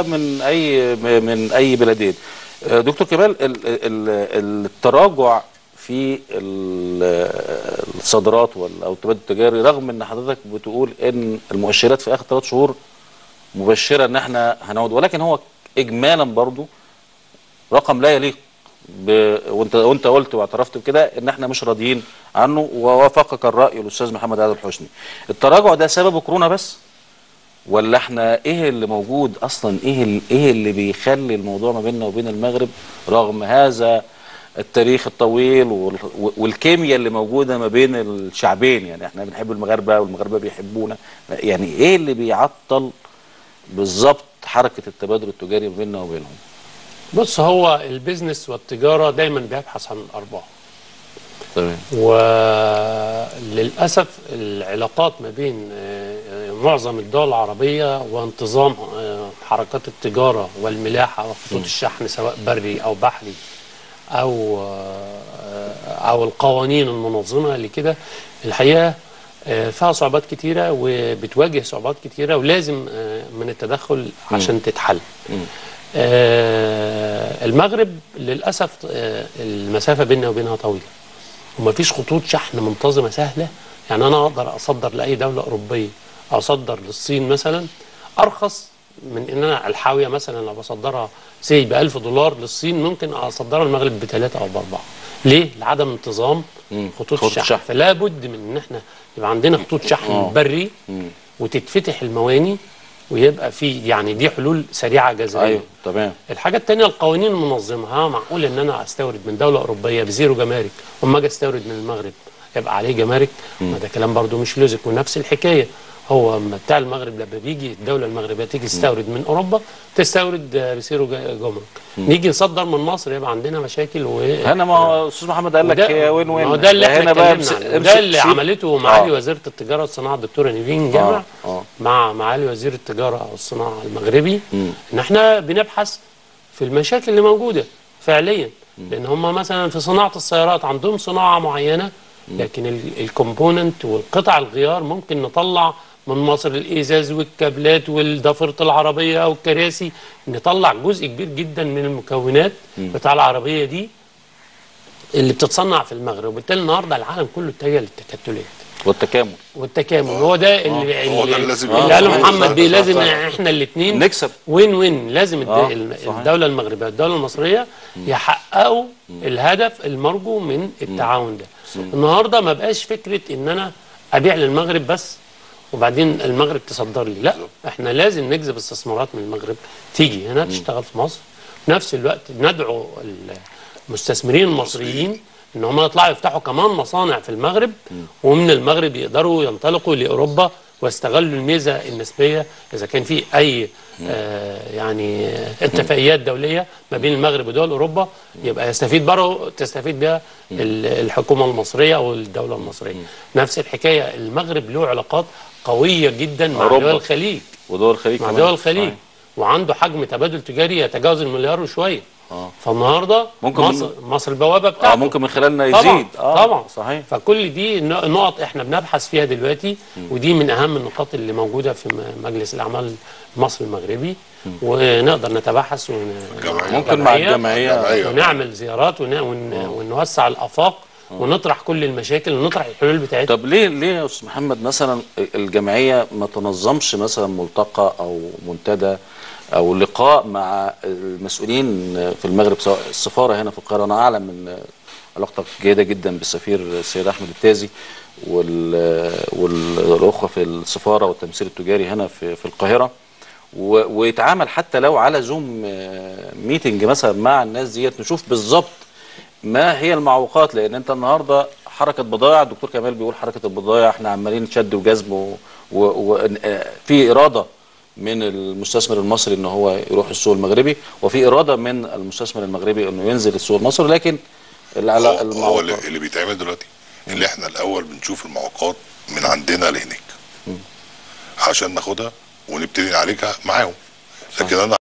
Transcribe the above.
من اي من اي بلدين آه، دكتور كمال ال- ال- التراجع في ال- الصادرات وال- او التبادل التجاري رغم ان حضرتك بتقول ان المؤشرات في اخر ثلاث شهور مبشره ان احنا هنعود ولكن هو اجمالا برضو رقم لا يليق ب... وانت وانت قلت واعترفت بكده ان احنا مش راضيين عنه ووافقك الراي الاستاذ محمد عادل الحسني التراجع ده سببه كورونا بس ولا احنا ايه اللي موجود اصلا ايه ال- ايه اللي بيخلي الموضوع ما بيننا وبين المغرب رغم هذا التاريخ الطويل وال- والكيمياء اللي موجوده ما بين الشعبين يعني احنا بنحب المغاربه والمغاربه بيحبونا يعني ايه اللي بيعطل بالظبط حركه التبادل التجاري ما بيننا وبينهم بص هو البيزنس والتجاره دايما بيبحث عن الارباح تمام وللاسف العلاقات ما بين آه، معظم الدول العربيه وانتظام آه، حركات التجاره والملاحه وخطوط الشحن سواء بري او بحري او آه، او القوانين المنظمه لكده الحقيقه آه، فيها صعوبات كتيره وبتواجه صعوبات كتيره ولازم آه، من التدخل عشان تتحل. آه، المغرب للاسف آه، المسافه بيننا وبينها طويله. ومفيش خطوط شحن منتظمه سهله يعني انا اقدر اصدر لاي دوله اوروبيه او اصدر للصين مثلا ارخص من ان انا الحاويه مثلا لو بصدرها سي ب 1000 دولار للصين ممكن اصدرها المغرب بثلاثه او باربعه ليه؟ لعدم انتظام مم. خطوط خطوط الشحن الشحن. فلا بد من ان احنا يبقى عندنا خطوط شحن بري وتتفتح المواني ويبقى في يعني دي حلول سريعه جذريه ايوه تمام الحاجة التانية القوانين المنظمة ها معقول ان انا استورد من دولة اوروبية بزيرو جمارك واما اجي استورد من المغرب يبقى عليه جمارك ما ده كلام برضو مش لوزك ونفس الحكاية هو اما بتاع المغرب لما بيجي الدولة المغربية تيجي تستورد من اوروبا تستورد آه، بزيرو ج- جمرك نيجي نصدر من مصر يبقى عندنا مشاكل و هنا ما هو استاذ محمد قال لك وده- وين وين ما هو ده اللي احنا هنا بقى اتكلمنا امس- عنه امس- ده اللي سيب- عملته معالي آه. وزيره التجاره والصناعه الدكتوره نيفين جامع آه، آه. مع معالي وزير التجاره والصناعه المغربي ان احنا بنبحث في المشاكل اللي موجوده فعليا لان هم مثلا في صناعه السيارات عندهم صناعه معينه لكن ال- الكومبوننت والقطع الغيار ممكن نطلع من مصر الازاز والكابلات والضفيره العربيه او الكراسي نطلع جزء كبير جدا من المكونات بتاع العربيه دي اللي بتتصنع في المغرب وبالتالي النهارده العالم كله اتجه للتكتلات والتكامل والتكامل هو ده اللي, هو ده اللي, لازم اللي يبقى. قاله صحيح، محمد صح، بيه صح، لازم صح. احنا الاثنين نكسب. وين وين لازم الد- آه، ال- صحيح. الدوله المغربيه والدوله المصريه يحققوا الهدف المرجو من التعاون ده النهارده ما بقاش فكره ان انا ابيع للمغرب بس وبعدين المغرب تصدر لي لا احنا لازم نجذب استثمارات من المغرب تيجي هنا تشتغل في مصر في نفس الوقت ندعو المستثمرين المصريين ان هم يطلعوا يفتحوا كمان مصانع في المغرب ومن المغرب يقدروا ينطلقوا لاوروبا ويستغلوا الميزه النسبيه اذا كان في اي آه يعني آه، اتفاقيات دوليه ما بين المغرب ودول اوروبا يبقى يستفيد بره تستفيد بها ال- الحكومه المصريه او الدوله المصريه نفس الحكايه المغرب له علاقات قويه جدا مع أوروبا. دول الخليج ودول الخليج مع كمان. دول الخليج صحيح. وعنده حجم تبادل تجاري يتجاوز المليار وشويه فالنهارده ممكن مصر من- مصر البوابه بتاعته اه ممكن من خلالنا طبعا يزيد اه طبعا صحيح فكل دي ن- نقط احنا بنبحث فيها دلوقتي ودي من اهم النقاط اللي موجوده في م- مجلس الاعمال المصري المغربي ونقدر نتبحث ون... الجمعية. ممكن مع جمعية. الجمعيه الجمعية. ونعمل زيارات ون... ون... ونوسع الافاق ونطرح كل المشاكل ونطرح الحلول بتاعتها طب ليه ليه يا استاذ محمد مثلا الجمعيه ما تنظمش مثلا ملتقى او منتدى او لقاء مع المسؤولين في المغرب سواء السفاره هنا في القاهره انا اعلم ان علاقتك جيده جدا بالسفير السيد احمد التازي وال- والاخوه في السفاره والتمثيل التجاري هنا في في القاهره و- ويتعامل حتى لو على زوم آه، ميتنج مثلا مع الناس ديت نشوف بالظبط ما هي المعوقات لان انت النهارده حركه بضائع الدكتور كمال بيقول حركه البضائع احنا عمالين شد وجذب وفي اراده من المستثمر المصري ان هو يروح السوق المغربي وفي اراده من المستثمر المغربي انه ينزل السوق المصري لكن العلا- هو, هو المعوقات اللي, اللي بيتعمل دلوقتي اللي احنا الاول بنشوف المعوقات من عندنا لهناك عشان ناخدها ونبتدي نعالجها معاهم لكن انا